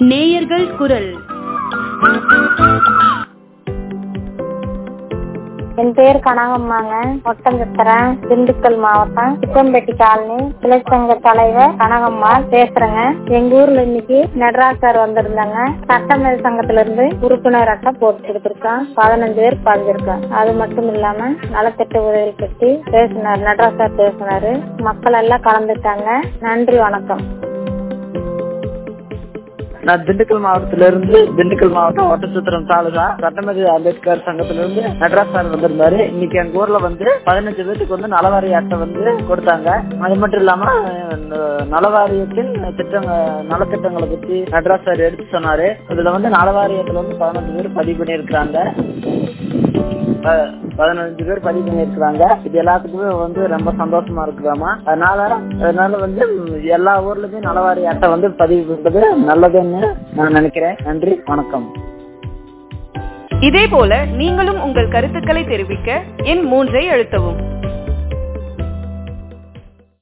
நேயர்கள் குரல் என் பேர் கனகம்மாங்க ஒட்டஞ்சத்திரன் திண்டுக்கல் மாவட்டம் சிக்கம்பட்டி காலனி கிளைச்சங்க தலைவர் கனகம்மா பேசுறேங்க எங்க ஊர்ல இன்னைக்கு நடராஜ் சார் வந்திருந்தாங்க சட்டமேல் சங்கத்துல இருந்து உறுப்பினர் அட்டை போட்டு கொடுத்துருக்கோம் பதினஞ்சு பேர் பதிஞ்சிருக்கோம் அது மட்டும் இல்லாம நலத்திட்ட உதவி பற்றி பேசினார் நடராஜ் சார் பேசினாரு மக்கள் எல்லாம் கலந்துட்டாங்க நன்றி வணக்கம் நான் திண்டுக்கல் மாவட்டத்துல இருந்து திண்டுக்கல் மாவட்டம் ஒட்டச்சுத்திரம் தாலுகா சட்டமன்ற அம்பேத்கர் சங்கத்துல இருந்து நடராஜ் சார் வந்திருந்தாரு இன்னைக்கு எங்க ஊர்ல வந்து பதினஞ்சு பேருக்கு வந்து நலவாரி அட்டை வந்து கொடுத்தாங்க அது மட்டும் இல்லாம அஹ், நலவாரியத்தின் திட்டங்க நலத்திட்டங்களை பத்தி நடராஜ் சார் எடுத்து சொன்னாரு இதுல வந்து நலவாரியத்துல வந்து பதினஞ்சு பேர் பதிவு பண்ணியிருக்கிறாங்க ப- பதினஞ்சு பேர் பதிவு பண்ணியிருக்கிறாங்க இது எல்லாத்துக்குமே வந்து ரொம்ப சந்தோஷமா இருக்குதாமா அதனால அதனால வந்து ம், எல்லா ஊர்லயுமே நலவாரி அட்டை வந்து பதிவு பண்றது நல்லதுன்னு நான் நினைக்கிறேன் நன்றி வணக்கம் இதேபோல நீங்களும் உங்கள் கருத்துக்களை தெரிவிக்க எண் மூன்றை அழுத்தவும்